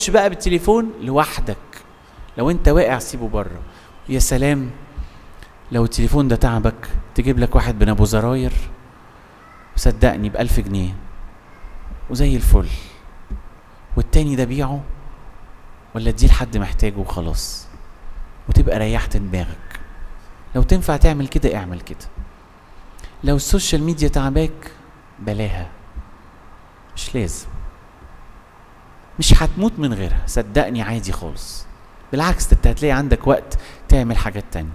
بقى بالتليفون لوحدك لو انت واقع سيبه بره يا سلام لو التليفون ده تعبك تجيب لك واحد من ابو زراير صدقني بألف جنيه وزي الفل والتاني ده بيعه ولا اديه لحد محتاجه وخلاص وتبقى ريحت دماغك لو تنفع تعمل كده اعمل كده لو السوشيال ميديا تعباك بلاها مش لازم مش هتموت من غيرها صدقني عادي خالص بالعكس انت هتلاقي عندك وقت تعمل حاجات تانية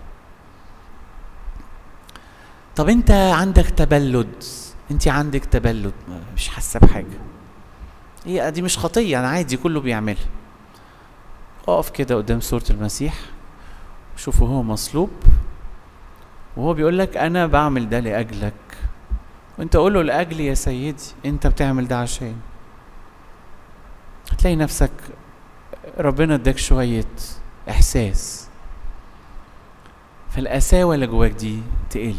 طب انت عندك تبلد انت عندك تبلد مش حاسه بحاجه هي دي مش خطيه انا عادي كله بيعملها اقف كده قدام صوره المسيح شوفه هو مصلوب وهو بيقول لك انا بعمل ده لاجلك وانت قول له لاجلي يا سيدي انت بتعمل ده عشان هتلاقي نفسك ربنا اداك شويه احساس فالقساوه اللي جواك دي تقل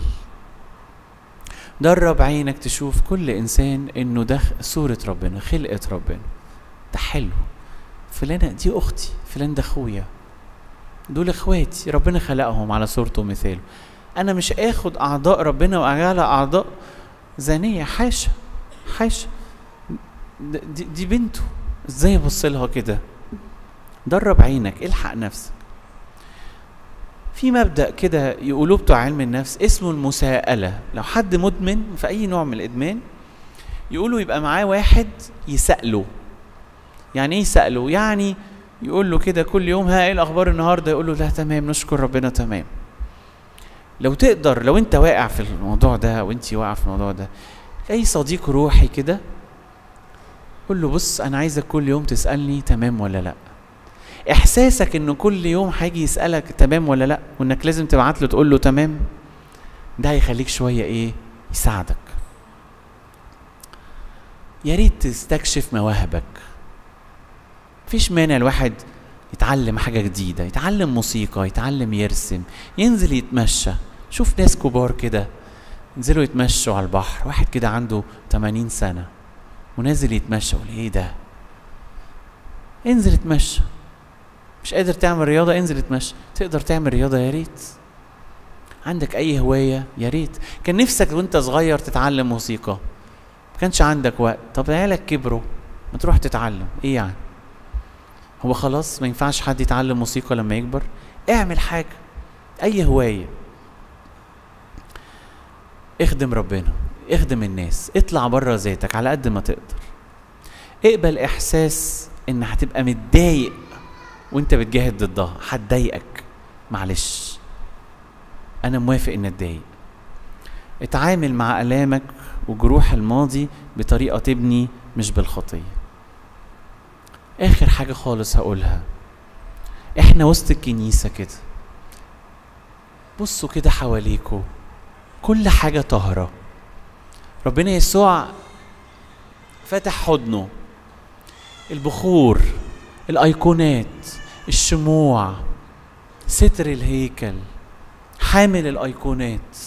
درب عينك تشوف كل انسان انه ده صورة ربنا خلقة ربنا ده حلو فلانة دي اختي فلان ده اخويا دول اخواتي ربنا خلقهم على صورته ومثاله انا مش اخد اعضاء ربنا واجعلها اعضاء زانية حاشا حاشا دي, دي بنته ازاي ابص لها كده درب عينك الحق نفسك في مبدا كده يقولوه بتوع علم النفس اسمه المساءله لو حد مدمن في اي نوع من الادمان يقولوا يبقى معاه واحد يساله يعني ايه يساله يعني يقول له كده كل يوم ها ايه الاخبار النهارده يقول له لا تمام نشكر ربنا تمام لو تقدر لو انت واقع في الموضوع ده وانت واقع في الموضوع ده اي صديق روحي كده قول له بص انا عايزك كل يوم تسالني تمام ولا لا احساسك انه كل يوم هيجي يسالك تمام ولا لا وانك لازم تبعت له تقول له تمام ده هيخليك شويه ايه يساعدك يا ريت تستكشف مواهبك مفيش مانع الواحد يتعلم حاجة جديدة يتعلم موسيقى يتعلم يرسم ينزل يتمشى شوف ناس كبار كده ينزلوا يتمشوا على البحر واحد كده عنده 80 سنة ونازل يتمشى يقول ايه ده انزل اتمشى مش قادر تعمل رياضة انزل اتمشى تقدر تعمل رياضة يا ريت عندك أي هواية يا ريت كان نفسك وأنت صغير تتعلم موسيقى ما كانش عندك وقت طب عيالك كبروا ما تروح تتعلم إيه يعني هو خلاص ما ينفعش حد يتعلم موسيقى لما يكبر اعمل حاجة أي هواية اخدم ربنا اخدم الناس اطلع بره ذاتك على قد ما تقدر اقبل احساس ان هتبقى متضايق وانت بتجاهد ضدها هتضايقك معلش انا موافق ان اتضايق اتعامل مع الامك وجروح الماضي بطريقه تبني مش بالخطيه اخر حاجه خالص هقولها احنا وسط الكنيسه كده بصوا كده حواليكوا كل حاجه طاهره ربنا يسوع فتح حضنه البخور الايقونات الشموع ستر الهيكل حامل الايقونات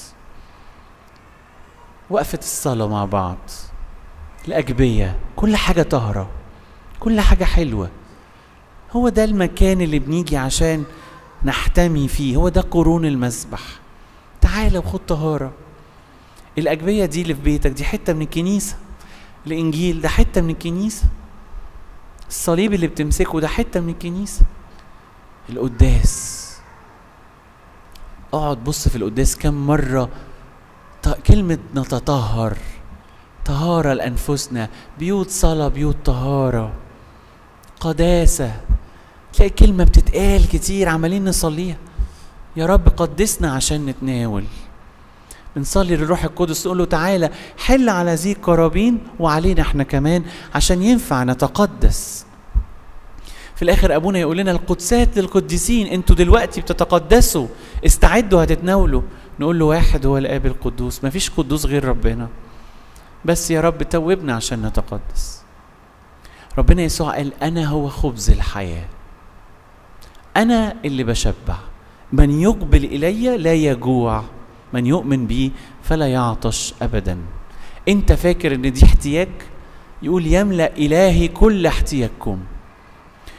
وقفة الصلاة مع بعض الأجبية كل حاجة طاهرة كل حاجة حلوة هو ده المكان اللي بنيجي عشان نحتمي فيه هو ده قرون المسبح تعالى وخد طهارة الأجبية دي اللي في بيتك دي حتة من الكنيسة الإنجيل ده حتة من الكنيسة الصليب اللي بتمسكه ده حته من الكنيسه القداس اقعد بص في القداس كم مره كلمه نتطهر طهارة لأنفسنا بيوت صلاة بيوت طهارة قداسة تلاقي كلمة بتتقال كتير عمالين نصليها يا رب قدسنا عشان نتناول بنصلي للروح القدس نقول له تعالى حل على ذي قرابين وعلينا احنا كمان عشان ينفع نتقدس في الاخر ابونا يقول لنا القدسات للقديسين انتوا دلوقتي بتتقدسوا استعدوا هتتناولوا نقول له واحد هو الاب القدوس مفيش قدوس غير ربنا بس يا رب توبنا عشان نتقدس ربنا يسوع قال انا هو خبز الحياه انا اللي بشبع من يقبل الي لا يجوع من يؤمن بي فلا يعطش ابدا انت فاكر ان دي احتياج يقول يملا الهي كل احتياجكم